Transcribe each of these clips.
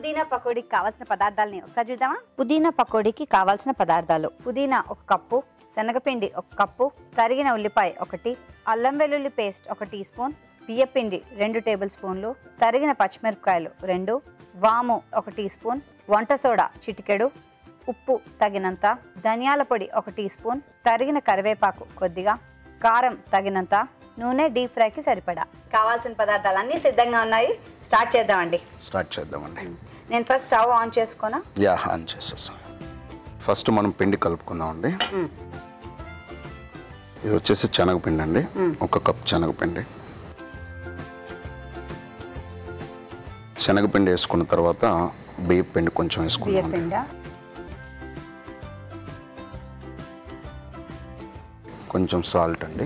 పుదీనా పకోడీకి కావాల్సిన పదార్థాలని ఒకసారి చూద్దామా పుదీనా పకోడీకి కావాల్సిన పదార్థాలు పుదీనా ఒక కప్పు శనగపిండి ఒక కప్పు తరిగిన ఉల్లిపాయ ఒకటి అల్లం వెల్లుల్లి పేస్ట్ ఒక టీ స్పూన్ బియ్యపిండి రెండు టేబుల్ స్పూన్లు తరిగిన పచ్చిమిరపకాయలు రెండు వాము ఒక టీ స్పూన్ వంట సోడా చిటికెడు ఉప్పు తగినంత ధనియాల పొడి ఒక టీ స్పూన్ తరిగిన కరివేపాకు కొద్దిగా కారం తగినంత నూనె డీప్ ఫ్రైకి సరిపడా కావాల్సిన పదార్థాలు అన్నీ సిద్ధంగా ఉన్నాయి స్టార్ట్ చేద్దామండి స్టార్ట్ చేద్దామండి నేను ఫస్ట్ స్టవ్ ఆన్ చేసుకోనా యా ఆన్ చేసేస్తాం ఫస్ట్ మనం పిండి కలుపుకుందామండి ఇది వచ్చేసి శనగపిండి అండి ఒక కప్ శనగపిండి శనగపిండి వేసుకున్న తర్వాత బియ్య పిండి కొంచెం బియ్య వేసుకుందాం పిండ కొంచెం సాల్ట్ అండి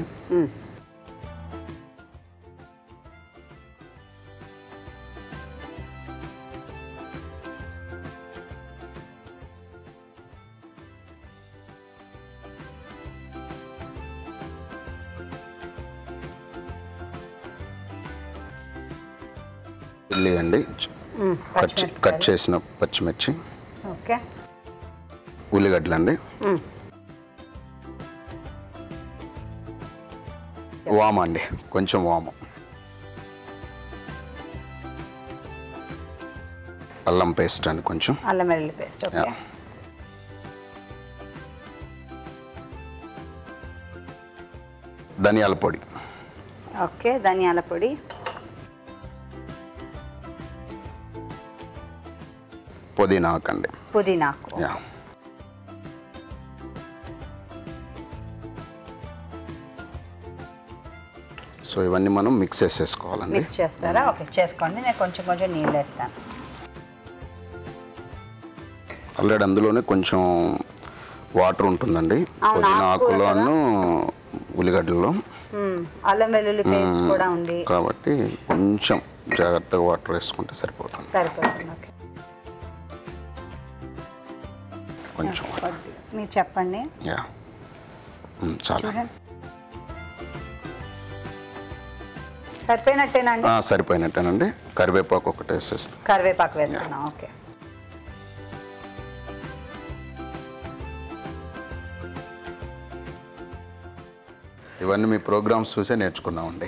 ఉల్లి అండి కట్ చే- కట్ చేసిన పచ్చిమిర్చి ఓకే ఉల్లిగడ్డలు అండి వామ అండి కొంచెం వాము అల్లం పేస్ట్ అండి కొంచెం అల్లం వెల్లుల్లి పేస్ట్ ఓకే Yeah. ధనియాల పొడి ఓకే ధనియాల పొడి పుదీనా ఆకండి పుదీనాకు యా సో ఇవన్నీ మనం మిక్స్ చేసేసుకోవాలండి మిక్స్ చేస్తారా ఓకే చేసుకోండి నేను కొంచెం కొంచెం నీళ్ళు వేస్తాను ఆల్రెడీ అందులోనే కొంచెం వాటర్ ఉంటుందండి అవును, పుదీనా ఆకుకూర ఆకులోను ఉల్లిగడ్డల్లో మ్మ్. అల్లం వెల్లుల్లి పేస్ట్ కూడా ఉంది కాబట్టి కొంచెం జాగ్రత్తగా వాటర్ వేసుకుంటే సరిపోతుంది సరిపోతుంది ఓకే కొంచెం కొద్ది మీరు చెప్పండి యా మ్, చాలా చూడండి సరిపోయినట్టేనండి ఆ, సరిపోయినట్టేనండి కరివేపాకు ఒకటి వేసేస్తాం కరివేపాకు వేసుకున్నాం ఓకే ఇవన్నీ మీ ప్రోగ్రామ్స్ చూసే నేర్చుకున్నామండి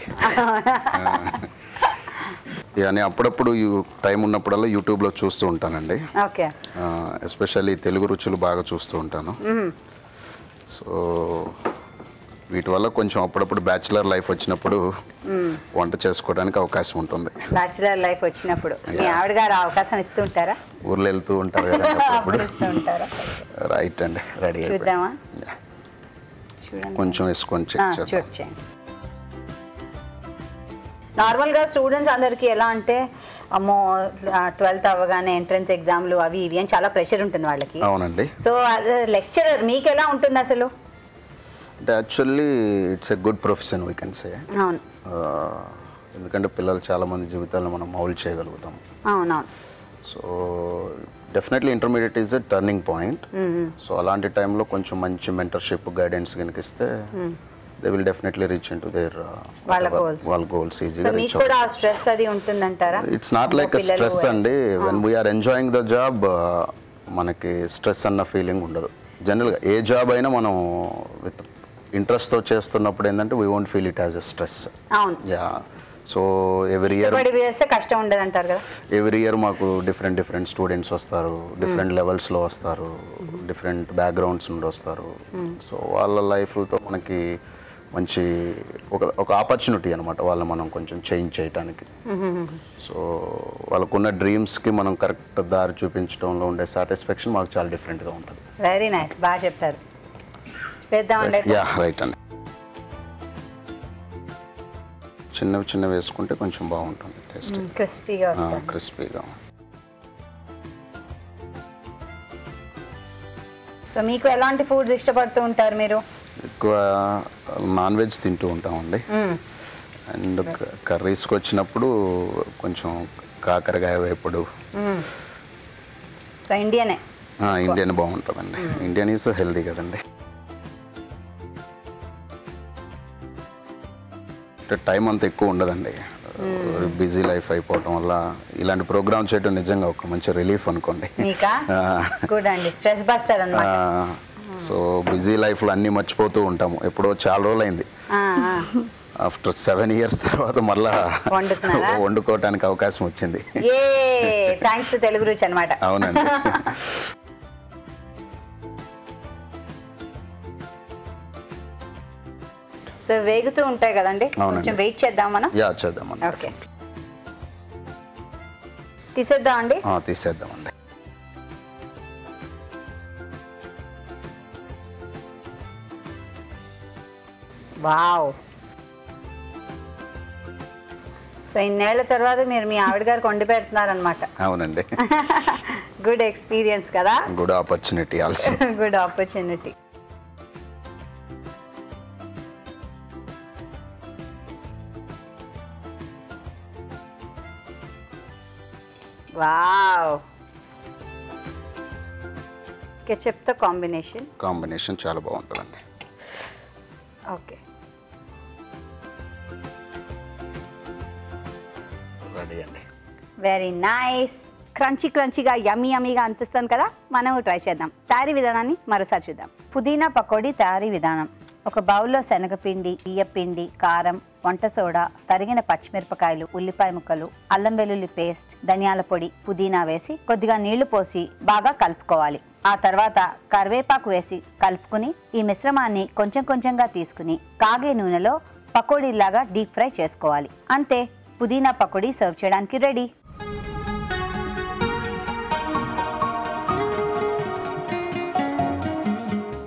ఇక నేను అప్పుడప్పుడు యూ- టైం ఉన్నప్పుడల్లా యూట్యూబ్లో చూస్తూ ఉంటానండి ఓకే ఎస్పెషల్లీ తెలుగు రుచులు బాగా చూస్తూ ఉంటాను సో వీటి వల్ల కొంచెం అప్పుడప్పుడు బ్యాచిలర్ లైఫ్ వచ్చినప్పుడు వంట చేసుకోవడానికి అవకాశం ఉంటుంది బ్యాచిలర్ లైఫ్ వచ్చినప్పుడు మీ ఆవిడ గారు అవకాశం ఇస్తూ ఉంటారా ఊర్లో వెళ్తూ ఉంటారు కదా అప్పుడు అప్పుడప్పుడు ఇస్తూ ఉంటారా రైట్ అండి రెడీ చూద్దామా చూడండి కొంచెం వేసుకొని ఆ, చెక్ చేద్దాం చూడు చేయండి నార్మల్గా స్టూడెంట్స్ అందరికీ ఎలా అంటే అమ్మో ట్వెల్త్ అవ్వగానే ఎంట్రన్స్ ఎగ్జామ్లు అవి ఇవి అని చాలా ప్రెషర్ ఉంటుంది వాళ్ళకి అవునండి సో లెక్చరర్ మీకు ఎలా ఉంటుంది అసలు అంటే actually it's a good profession we can say అవును ఎందుకంటే పిల్లలు చాలామంది జీవితాలను మనం మౌల్ చేయగలుగుతాం అవునవును so definitely intermediate is a turning point so అలాంటి టైంలో కొంచెం మంచి మెంటర్షిప్ గైడెన్స్ కనుక ఇస్తే they will definitely reach into their వాళ్ళ goals. వాళ్ళ గోల్స్ సో ఈజీగా రీచ్ మీకు కూడా ఆ స్ట్రెస్ అది ఉంటుందంటారా ఇట్స్ నాట్ లైక్ అమ్మో, పిల్లలు స్ట్రెస్ అండి when we're enjoying the job మనకి స్ట్రెస్ అన్న ఫీలింగ్ ఉండదు జనరల్గా ఏ జాబ్ అయినా మనం విత్ ఇంట్రెస్ట్తో చేస్తున్నప్పుడు ఏంటంటే we won't feel it as a stress అవును యా సో ఎవ్రీ ఇయర్ ఇష్టపడి వేస్తే కష్టం ఉండదు అంటారు కదా ఎవ్రీ ఇయర్ మాకు డిఫరెంట్ డిఫరెంట్ స్టూడెంట్స్ వస్తారు డిఫరెంట్ లెవెల్స్లో వస్తారు డిఫరెంట్ బ్యాక్గ్రౌండ్స్ నుండి వస్తారు సో వాళ్ళ లైఫ్లతో మనకి మంచి ఒక ఒక ఆపర్చునిటీ అనమాట వాళ్ళని మనం కొంచెం చేంజ్ చేయడానికి సో వాళ్ళకున్న డ్రీమ్స్కి మనం కరెక్ట్ దారి చూపించడంలో ఉండే సాటిస్ఫాక్షన్ మాకు చాలా డిఫరెంట్గా ఉంటుంది వెరీ నైస్ బాగా చెప్పారు వేద్దామండి యా రైట్ అండి చిన్నవి చిన్నవి వేసుకుంటే కొంచెం బాగుంటుంది టేస్ట్ క్రిస్పీగా వస్తుంది క్రిస్పీగా సో మీకు ఎలాంటి ఫుడ్స్ ఇష్టపడుతూ ఉంటారు మీరు ఎక్కువ నాన్ వెజ్ తింటూ ఉంటామండి అండ్ కర్రీస్కి వచ్చినప్పుడు కొంచెం కాకరకాయ వేపుడు సో ఇండియనే ఆ, ఇండియన్ బాగుంటుందండి ఇండియన్ ఈజ్ హెల్దీ కదండి అంటే టైం అంత ఎక్కువ ఉండదండి బిజీ లైఫ్ అయిపోవటం వల్ల ఇలాంటి ప్రోగ్రామ్ చేయడం నిజంగా ఒక మంచి రిలీఫ్ అనుకోండి మీకా గుడ్ అండి స్ట్రెస్ బస్టర్ అనమాట సో బిజీ లైఫ్లో అన్నీ మర్చిపోతూ ఉంటాము ఎప్పుడో చాలా రోజులైంది ఆఫ్టర్ సెవెన్ ఇయర్స్ తర్వాత మళ్ళా వండుతున్నారా? వండుకోవటానికి అవకాశం వచ్చింది ఏ థ్యాంక్స్ టు తెలుగు రుచి అనమాట అవునండి సో వేగుతూ ఉంటాయి కదండి అవునండి. కొంచెం వెయిట్ చేద్దాం మనం యా చేద్దామండి ఓకే తీసేద్దాం అండి ఆ, తీసేద్దామండి వావ్ సో ఇన్నేళ్ల తర్వాత మీరు మీ ఆవిడ గారికి వండి పెడుతున్నారనమాట అవునండి గుడ్ ఎక్స్పీరియన్స్ కదా good opportunity also good opportunity wow కెచప్తో కాంబినేషన్ కాంబినేషన్ చాలా బాగుంటుందండి ఓకే రెడీ అండి వెరీ నైస్ క్రంచీ క్రంచీగా యమ్మీ యమ్మీగా అనిపిస్తుంది కదా మనం ట్రై చేద్దాం తయారీ విధానాన్ని మరోసారి చూద్దాం పుదీనా పకోడీ తయారీ విధానం ఒక బౌల్లో శనగపిండి బియ్యపిండి కారం వంట సోడా తరిగిన పచ్చిమిరపకాయలు ఉల్లిపాయ ముక్కలు అల్లం వెల్లుల్లి పేస్ట్ ధనియాల పొడి పుదీనా వేసి కొద్దిగా నీళ్లు పోసి బాగా కలుపుకోవాలి ఆ తర్వాత కరివేపాకు వేసి కలుపుకుని ఈ మిశ్రమాన్ని కొంచెం కొంచెంగా తీసుకుని కాగే నూనెలో పకోడీలాగా డీప్ ఫ్రై చేసుకోవాలి అంతే పుదీనా పకోడీ సర్వ్ చేయడానికి రెడీ